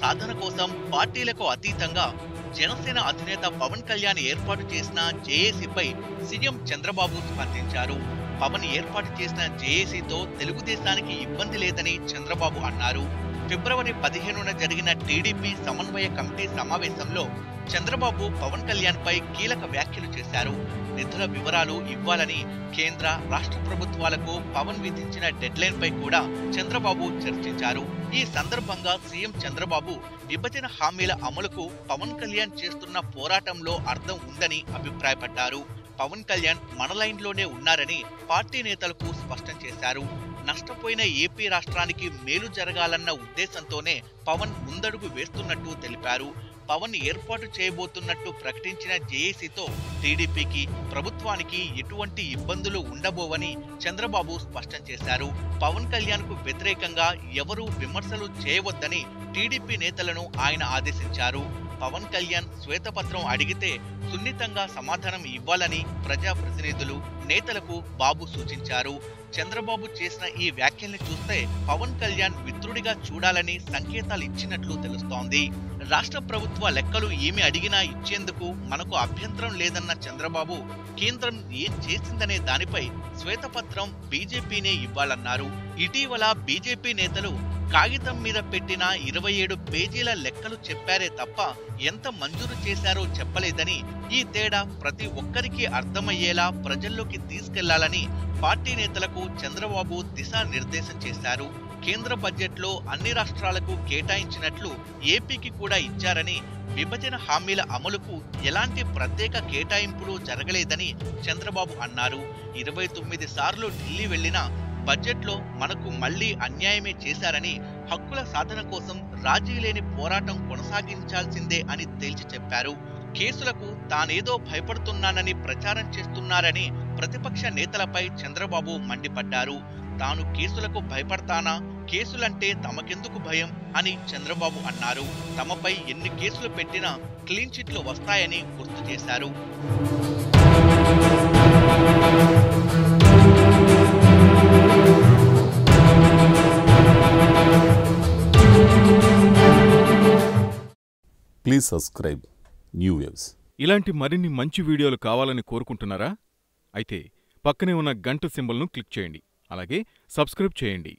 సాధన కోసం పార్టీలకు అతీతంగా జనసేన అధినేత పవన్ కళ్యాణ్ ఏర్పాటు చేసిన జేఏసీపై సీఎం చంద్రబాబు స్పందించారు పవన్ ఏర్పాటు చేసిన జేఏసీతో తెలుగుదేశానికి ఇబ్బంది లేదని చంద్రబాబు అన్నారు ఫిబ్రవరి పదిహేనున జరిగిన టీడీపీ సమన్వయ కమిటీ సమావేశంలో చంద్రబాబు పవన్ కళ్యాణ్ పై కీలక వ్యాఖ్యలు చేశారు నిధుల వివరాలు ఇవ్వాలని కేంద్ర రాష్ట్ర ప్రభుత్వాలకు పవన్ విధించిన డెడ్లైన్ పై కూడా చంద్రబాబు చర్చించారు ఈ సందర్భంగా సీఎం చంద్రబాబు విభజన హామీల అమలుకు పవన్ కళ్యాణ్ చేస్తున్న పోరాటంలో అర్థం ఉందని అభిప్రాయపడ్డారు పవన్ కళ్యాణ్ మన లైన్లోనే ఉన్నారని పార్టీ నేతలకు స్పష్టం చేశారు నష్టపోయిన ఏపీ రాష్ట్రానికి మేలు జరగాలన్న ఉద్దేశంతోనే పవన్ ముందడుగు వేస్తున్నట్టు తెలిపారు పవన్ ఏర్పాటు చేయబోతున్నట్టు ప్రకటించిన జేఏసీతో టీడీపీకి ప్రభుత్వానికి ఎటువంటి ఇబ్బందులు ఉండబోవని చంద్రబాబు స్పష్టం చేశారు పవన్ కళ్యాణ్ కు వ్యతిరేకంగా ఎవరూ విమర్శలు చేయవద్దని టీడీపీ నేతలను ఆయన ఆదేశించారు పవన్ కళ్యాణ్ శ్వేతపత్రం అడిగితే సున్నితంగా సమాధానం ఇవ్వాలని ప్రజాప్రతినిధులు నేతలకు బాబు సూచించారు చంద్రబాబు చేసిన ఈ వ్యాఖ్యల్ని చూస్తే పవన్ కళ్యాణ్ మిత్రుడిగా చూడాలని సంకేతాలు ఇచ్చినట్లు తెలుస్తోంది రాష్ట్ర ప్రభుత్వ లెక్కలు ఏమి అడిగినా ఇచ్చేందుకు మనకు అభ్యంతరం లేదన్న చంద్రబాబు కేంద్రం ఏం చేసిందనే దానిపై శ్వేతపత్రం బీజేపీనే ఇవ్వాలన్నారు ఇటీవల బీజేపీ నేతలు కాగితం మీద పెట్టిన ఇరవై ఏడు పేజీల లెక్కలు చెప్పారే తప్ప ఎంత మంజూరు చేశారో చెప్పలేదని ఈ తేడా ప్రతి ఒక్కరికి అర్థమయ్యేలా ప్రజల్లోకి తీసుకెళ్లాలని పార్టీ నేతలకు చంద్రబాబు దిశానిర్దేశం చేశారు కేంద్ర బడ్జెట్లో అన్ని రాష్ట్రాలకు కేటాయించినట్లు ఏపీకి కూడా ఇచ్చారని విభజన హామీల అమలుకు ఎలాంటి ప్రత్యేక కేటాయింపులు జరగలేదని చంద్రబాబు అన్నారు ఇరవై తొమ్మిది సార్లు ఢిల్లీ వెళ్లినా బడ్జెట్లో మనకు మళ్లీ అన్యాయమే చేశారని హక్కుల సాధన కోసం రాజీ లేని పోరాటం కొనసాగించాల్సిందే అని తేల్చి చెప్పారు కేసులకు తానేదో భయపడుతున్నానని ప్రచారం చేస్తున్నారని ప్రతిపక్ష నేతలపై చంద్రబాబు మండిపడ్డారు తాను కేసులకు భయపడతానా కేసులంటే తమకెందుకు భయం అని చంద్రబాబు అన్నారు తమపై ఎన్ని కేసులు పెట్టినా క్లీన్ చిట్లు వస్తాయని గుర్తు చేశారు Please subscribe New Waves. ఇలాంటి మరిన్ని మంచి వీడియోలు కావాలని కోరుకుంటున్నారా అయితే పక్కనే ఉన్న గంట సింబల్ను క్లిక్ చేయండి అలాగే సబ్స్క్రైబ్ చేయండి